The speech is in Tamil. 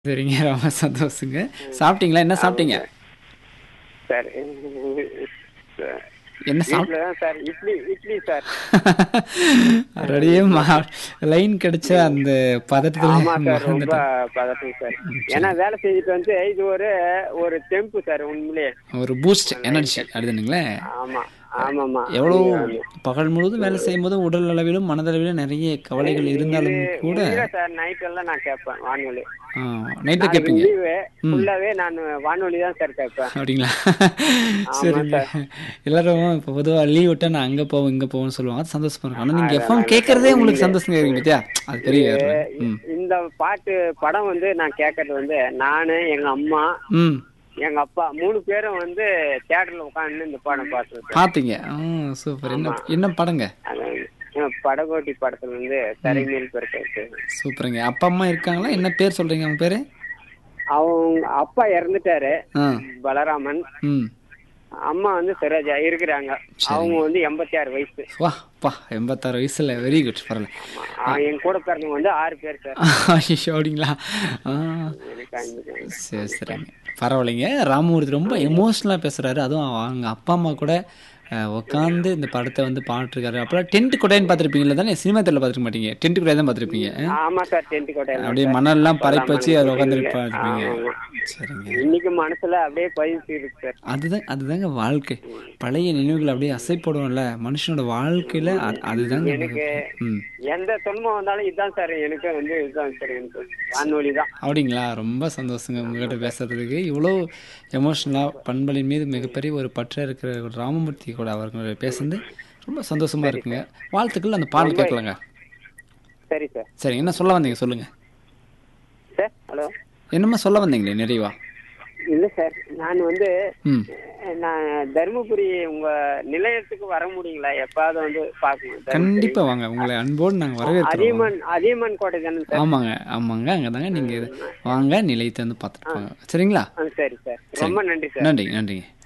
சரிங்க. ரொம்ப சந்தோஷங்க. சாப்பிட்டீங்களா? என்ன சாப்பிட்டீங்க? சார் என்ன சாப் வீட்ல தான் சார் இட்லி இட்லி சார் அப்படியே மா லைன் கிடைச்ச அந்த பதட்டத்துல ஆமா சார் ரொம்ப மறந்துட்டேன். பதட்டம் சார் ஏன்னா வேலை செஞ்சுட்டு வந்து இது ஒரு ஒரு டெம்பு சார் உண்மையிலேயே ஒரு பூஸ்ட் எனர்ஜி அப்படிதானுங்களே ஆமா ஆமாமா எவ்வளோ பகல் முழுவதும் வேலை செய்யும்போது உடல் அளவிலும் மனதளவிலும் நிறைய கவலைகள் இருந்தாலும் கூட இல்ல சார் நைட் எல்லாம் நான் கேட்பேன் வானொலி நைட்டு கேட்பீங்க லீவு ஃபுல்லாவே நான் வானொலி தான் சார் கேட்பேன் அப்படிங்களா சரிங்க எல்லாரும் இப்போ பொதுவாக லீவ் விட்டா நான் அங்கே போவோம் இங்கே போவோம்னு சொல்லுவாங்க அது சந்தோஷமா இருக்கும் ஆனால் நீங்கள் எஃப்எம் கேட்கறதே உங்களுக்கு சந்தோஷம் இருக்கு பத்தியா அது பெரிய காரணம். ம் இந்த பாட்டு படம் வந்து நான் கேட்கறது வந்து நானு எங்க அம்மா ம் எங்க அப்பா மூணு பேரும் வந்து தியேட்டர்ல உட்காந்து இந்த படம் பார்த்துருக்கோம் பார்த்தீங்க ஆ சூப்பர் என்ன என்ன படங்க படகோட்டி படத்துல வந்து தரைமேல் பிறக்க சூப்பருங்க அப்பா அம்மா இருக்காங்களா என்ன பேர் சொல்றீங்க அவங்க பேரு அவங்க அப்பா இறந்துட்டாரு ஆ பலராமன் ம் அம்மா வந்து சரோஜா இருக்கிறாங்க அவங்க வந்து எண்பத்தி ஆறு வயசு வா பா எண்பத்தாறு வயசுல வெரி குட் பரவாயில்ல ஆ, என் கூட பிறந்தவங்க வந்து ஆறு பேர் சார் ஐயோ அப்படிங்களா ஆ எனக்கு அஞ்சு சரி சரிங்க பரவாயில்லைங்க ராமமூர்த்தி ரொம்ப எமோஷ்னலாக பேசுகிறாரு அதுவும் அவங்க அப்பா அம்மா கூட உட்காந்து இந்த படத்தை வந்து பாட்டுருக்காரு அப்புறம் டென்ட் கொடைன்னு பார்த்துருப்பீங்களா தானே சினிமா தேட்டரில் பார்த்துருக்க மாட்டீங்க டென்ட் கொடையை தான் பார்த்துருப்பீங்க ஆமா சார் டென்ட் கோட்டை அப்படியே மணல்லாம் பறைப்பு வச்சு அதில் உட்காந்து பார்த்துருப்பீங்க ஆமா. சரிங்க இன்னைக்கு மனசுல அப்படியே பதிவு இருக்கு சார் அதுதான் அதுதாங்க வாழ்க்கை பழைய நினைவுகள் அப்படியே அசைப்படும்ல மனுஷனோட வாழ்க்கையில அது- அதுதாங்க எனக்கு ம் எந்த துன்பம் வந்தாலும் இதுதான் சார் எனக்கு வந்து இதுதான் சார் எனக்கு வானொலி தான் அப்படிங்களா ரொம்ப சந்தோஷங்க உங்ககிட்ட பேசுறதுக்கு இவ்வளோ எமோஷனலாக பண்பலின் மீது மிகப்பெரிய ஒரு பற்ற இருக்கிற ஒரு ராமமூர்த்தி கூட அவர்கள் பேசுனது ரொம்ப சந்தோஷமா இருக்குங்க வாழ்த்துக்கள் அந்த பாடல் கேட்கலாங்க சரி சார் சரி என்ன சொல்ல வந்தீங்க சொல்லுங்க சார் ஹலோ என்னமா சொல்ல வந்தீங்களே நிறைவா இல்ல சார் நான் வந்து ம் நான் தருமபுரி உங்க நிலையத்துக்கு வர முடியுங்களா எப்பாவது வந்து பார்க்கணும் தருமபுரி. கண்டிப்பா வாங்க உங்களை அன்போடு நாங்கள் வரவேற்கிறோம் அதியமான் அதியமான் கோட்டை தானே சார் ஆமாங்க ஆமாங்க அங்கே தாங்க நீங்கள் வாங்க நிலையத்தை வந்து பார்த்துட்டு போங்க சரிங்களா ஆ, சரி சார் ரொம்ப நன்றி சார் நன்றிங்க நன்றிங்க